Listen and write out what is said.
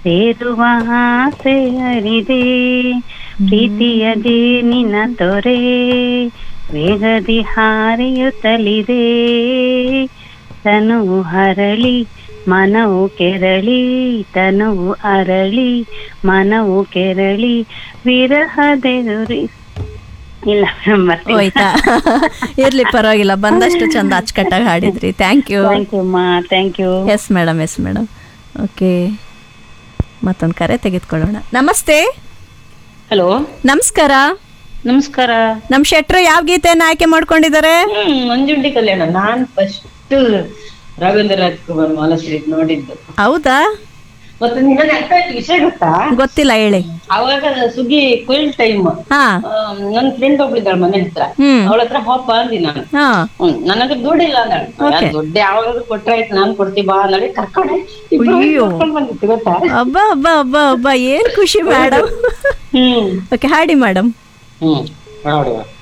ಸೇರುವ ಆಸೆ ಅರಿದೆ ಪ್ರೀತಿಯ ನಿನ್ನ ತೊರೆ ವೇಗದಿ ಹಾರಿಯುತ್ತಲಿದೆ ತನುವು ಹರಳಿ ಮನವು ಕೆರಳಿ ತನುವು ಅರಳಿ ಮನವು ಕೆರಳಿ ವಿರಹದೆದುರಿ ಇಲ್ಲ ಬರ್ತೀನಿ ಹೋಯ್ತಾ ಇರ್ಲಿ ಪರವಾಗಿಲ್ಲ ಬಂದಷ್ಟು ಚಂದ ಅಚ್ಚುಕಟ್ಟಾಗಿ ಹಾಡಿದ್ರಿ ಥ್ಯಾಂಕ್ ಯು ಥ್ಯಾಂಕ್ ಯು ಅಮ್ಮ thank you yes madam yes madam okay ಮತ್ತೊಂದು ಕರೆ ತೆಗೆದುಕೊಳ್ಳೋಣ ನಮಸ್ತೆ ಹಲೋ ನಮಸ್ಕಾರ ನಮಸ್ಕಾರ ನಮ್ಮ ಶೆಟ್ರು ಯಾವ ಗೀತೆಯನ್ನು ಆಯ್ಕೆ ಮಾಡ್ಕೊಂಡಿದ್ದಾರೆ ಹ್ಮ್ ಮಂಜುಂಡಿ ಕಲ್ಯಾಣ ನಾನ್ ಫಸ್ಟ್ ರಾಘವೇಂದ್ರ ರಾಜ್ಕುಮಾರ್ ಮಾಲಶ್ರೀ ನೋಡಿದ್ದು ಹೌದಾ ಮತ್ತೆ ನಿನ್ನ ಅರ್ಥ ಆಯ್ತು ವಿಷಯ ಗೊತ್ತಾ ಗೊತ್ತಿಲ್ಲ ಹೇಳಿ ಅವಾಗ ಸುಗ್ಗಿ ಕುಯಿಲ್ ಟೈಮ್ ಹಾ ನನ್ ಫ್ರೆಂಡ್ ಒಬ್ಳಿದ್ದಾಳ ಮನೆ ಹತ್ರ ಹ್ಮ್ ಅವಳ ಹತ್ರ ಹೋಪ ಅಂದಿ ನಾನು ಹಾ ಹ್ಮ್ ನನ್ನ ಹತ್ರ ದುಡ್ಡಿಲ್ಲ ಅಂದಾಳ Okay. ದುಡ್ಡು ಯಾವಾಗಾದ್ರೂ ಕೊಟ್ರೆ ಆಯ್ತು ನಾನ್ ಕೊಡ್ತೀವಿ ಬಾ ಅಂದಾಳೆ ಕರ್ಕೊಂಡೆ ಇಬ್ರು ಅಯ್ಯೋ. ಕರ್ಕೊಂಡ್ ಬಂದಿತ್ತು ಗೊತ್ತಾ ಅಬ್ಬ ಅಬ್ಬ ಅಬ್ಬ ಅಬ್ಬ ಏನ್ ಖುಷಿ ಮೇಡಮ್ ಹ್ಮ್ ಓಕೆ ಹಾಡಿ ಮೇಡಮ್ ಹ್ಮ್ ನೋಡುವ